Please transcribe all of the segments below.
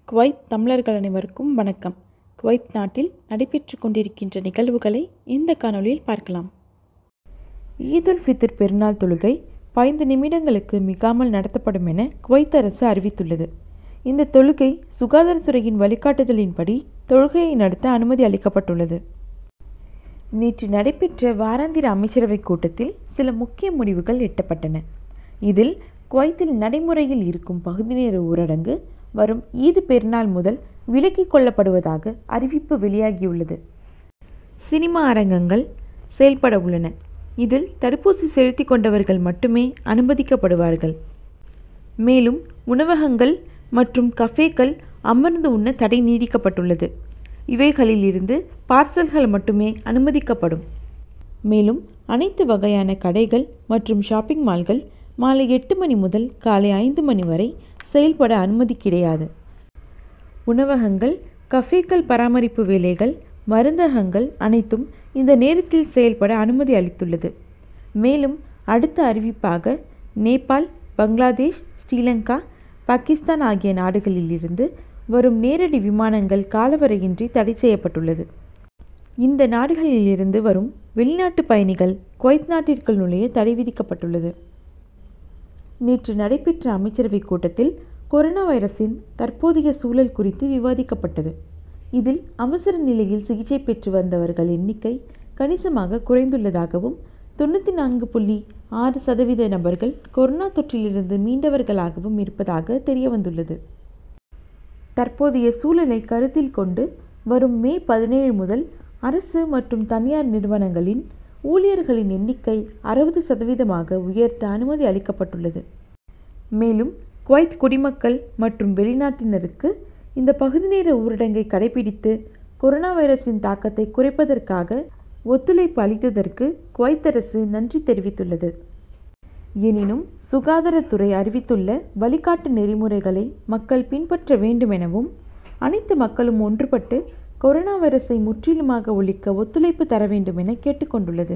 Kuwait தமிழர்கள் அனைவருக்கும் வணக்கம் குவைத் நாட்டில் நடைபெற்று கொண்டிருக்கின்ற நிகழ்வுகளை இந்த காணொளியில் பார்க்கலாம் ஈதுல் ஃபித்ர் பெருநாள் தொழுகை பதினைந்து நிமிடங்களுக்கு மிகாமல் நடத்தப்படும் என குவைத் அரசு அறிவித்துள்ளது இந்த தொழுகை சுகாதாரத்துறையின் வழிகாட்டுதலின்படி தொழுகையை நடத்த அனுமதி அளிக்கப்பட்டுள்ளது நேற்று நடைபெற்ற வாராந்திர அமைச்சரவைக் கூட்டத்தில் சில முக்கிய முடிவுகள் எட்டப்பட்டன இதில் குவைத்தில் நடைமுறையில் இருக்கும் பகுதி நேர ஊரடங்கு வரும் ஈது பெருநாள் முதல் விலக்கிக் கொள்ளப்படுவதாக அறிவிப்பு வெளியாகியுள்ளது சினிமா அரங்கங்கள் செயல்பட உள்ளன இதில் தடுப்பூசி செலுத்திக் கொண்டவர்கள் மட்டுமே அனுமதிக்கப்படுவார்கள் மேலும் உணவகங்கள் மற்றும் கஃபேக்கள் அமர்ந்து உண்ண தடை நீடிக்கப்பட்டுள்ளது இவைகளில் இருந்து பார்சல்கள் மட்டுமே அனுமதிக்கப்படும் மேலும் அனைத்து வகையான கடைகள் மற்றும் ஷாப்பிங் மால்கள் மாலை எட்டு மணி முதல் காலை ஐந்து மணி வரை செயல்பட அனுமதி கிடையாது உணவகங்கள் கஃபேக்கள் பராமரிப்பு வேலைகள் மருந்தகங்கள் அனைத்தும் இந்த நேரத்தில் செயல்பட அனுமதி அளித்துள்ளது மேலும் அடுத்த அறிவிப்பாக நேபாள் பங்களாதேஷ் ஸ்ரீலங்கா பாகிஸ்தான் ஆகிய நாடுகளில் இருந்து வரும் நேரடி விமானங்கள் காலவரையின்றி தடை செய்யப்பட்டுள்ளது இந்த நாடுகளிலிருந்து வரும் வெளிநாட்டு பயணிகள் குவைத் நாட்டிற்குள் நுழைய தடை விதிக்கப்பட்டுள்ளது நேற்று நடைபெற்ற அமைச்சரவைக் கூட்டத்தில் கொரோனா வைரஸின் தற்போதைய சூழல் குறித்து விவாதிக்கப்பட்டது இதில் அவசர நிலையில் சிகிச்சை பெற்று வந்தவர்கள் எண்ணிக்கை கணிசமாக குறைந்துள்ளதாகவும் தொண்ணூற்றி நான்கு புள்ளி ஆறு சதவீத நபர்கள் கொரோனா தொற்றிலிருந்து மீண்டவர்களாகவும் இருப்பதாக தெரியவந்துள்ளது தற்போதைய சூழலை கருத்தில் கொண்டு வரும் மே பதினேழு முதல் அரசு மற்றும் தனியார் நிறுவனங்களின் ஊழியர்களின் எண்ணிக்கை அறுபது சதவீதமாக உயர்த்த அனுமதி அளிக்கப்பட்டுள்ளது மேலும் குவைத் குடிமக்கள் மற்றும் வெளிநாட்டினருக்கு இந்த பகுதி நேர ஊரடங்கை கடைபிடித்து கொரோனா வைரஸின் தாக்கத்தை குறைப்பதற்காக ஒத்துழைப்பு அளித்ததற்கு குவைத் அரசு நன்றி தெரிவித்துள்ளது எனினும் சுகாதாரத்துறை அறிவித்துள்ள வழிகாட்டு நெறிமுறைகளை மக்கள் பின்பற்ற வேண்டுமெனவும் அனைத்து மக்களும் ஒன்றுபட்டு கொரோனா வைரஸை முற்றிலுமாக ஒழிக்க ஒத்துழைப்பு தர வேண்டும் என கேட்டுக்கொண்டுள்ளது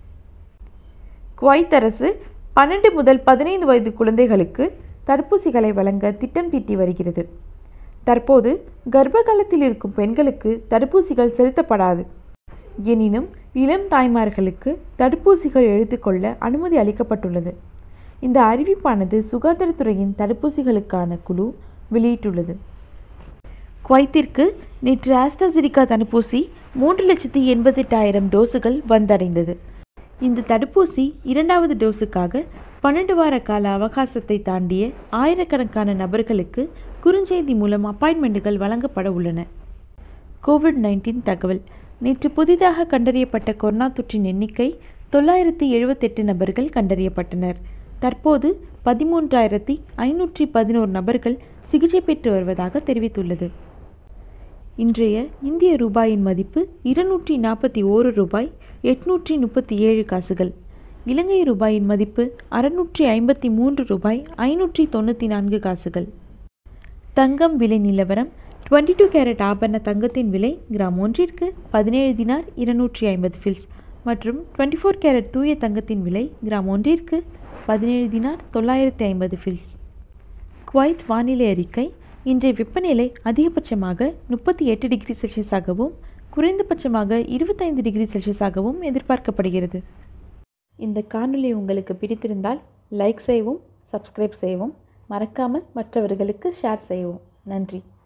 குவைத் அரசு பன்னெண்டு முதல் பதினைந்து வயது குழந்தைகளுக்கு தடுப்பூசிகளை வழங்க திட்டம் தீட்டி வருகிறது தற்போது கர்ப்ப காலத்தில் இருக்கும் பெண்களுக்கு தடுப்பூசிகள் செலுத்தப்படாது எனினும் இளம் தாய்மார்களுக்கு தடுப்பூசிகள் எடுத்துக்கொள்ள அனுமதி அளிக்கப்பட்டுள்ளது இந்த அறிவிப்பானது சுகாதாரத்துறையின் தடுப்பூசிகளுக்கான குழு வெளியிட்டுள்ளது குவைத்திற்கு நேற்று ஆஸ்ட்ராசிரிகா தடுப்பூசி மூன்று லட்சத்தி எண்பத்தெட்டாயிரம் டோஸுகள் வந்தடைந்தது இந்த தடுப்பூசி இரண்டாவது டோஸுக்காக பன்னெண்டு வார கால அவகாசத்தை தாண்டிய ஆயிரக்கணக்கான நபர்களுக்கு குறுஞ்செய்தி மூலம் அப்பாயின்மெண்ட்டுகள் வழங்கப்பட உள்ளன கோவிட் நைன்டீன் தகவல் நேற்று புதிதாக கண்டறியப்பட்ட கொரோனா தொற்றின் எண்ணிக்கை தொள்ளாயிரத்தி எழுபத்தெட்டு நபர்கள் கண்டறியப்பட்டனர் தற்போது பதிமூன்றாயிரத்தி ஐநூற்றி பதினோரு நபர்கள் சிகிச்சை பெற்று வருவதாக தெரிவித்துள்ளது இன்றைய இந்திய ரூபாயின் மதிப்பு இருநூற்றி நாற்பத்தி ஓரு ரூபாய் எட்நூற்றி முப்பத்தி ஏழு காசுகள் இலங்கை ரூபாயின் மதிப்பு அறுநூற்றி ஐம்பத்தி மூன்று ரூபாய் ஐநூற்றி தொண்ணூற்றி நான்கு காசுகள் தங்கம் விலை நிலவரம் டுவெண்ட்டி டூ கேரட் ஆபரண தங்கத்தின் விலை கிராம் ஒன்றிற்கு பதினேழு தினார் இருநூற்றி ஐம்பது ஃபில்ஸ் மற்றும் டுவெண்ட்டி ஃபோர் கேரட் தூய தங்கத்தின் விலை கிராம் ஒன்றிற்கு பதினேழு தினார் தொள்ளாயிரத்தி ஐம்பது ஃபில்ஸ் குவைத் வானிலை அறிக்கை இன்றைய வெப்பநிலை அதிகபட்சமாக முப்பத்தி எட்டு டிகிரி செல்சியஸாகவும் குறைந்தபட்சமாக இருபத்தைந்து டிகிரி செல்சியஸாகவும் எதிர்பார்க்கப்படுகிறது இந்த காணொளி உங்களுக்கு பிடித்திருந்தால் லைக் செய்யவும் சப்ஸ்கிரைப் செய்யவும் மறக்காமல் மற்றவர்களுக்கு ஷேர் செய்யவும் நன்றி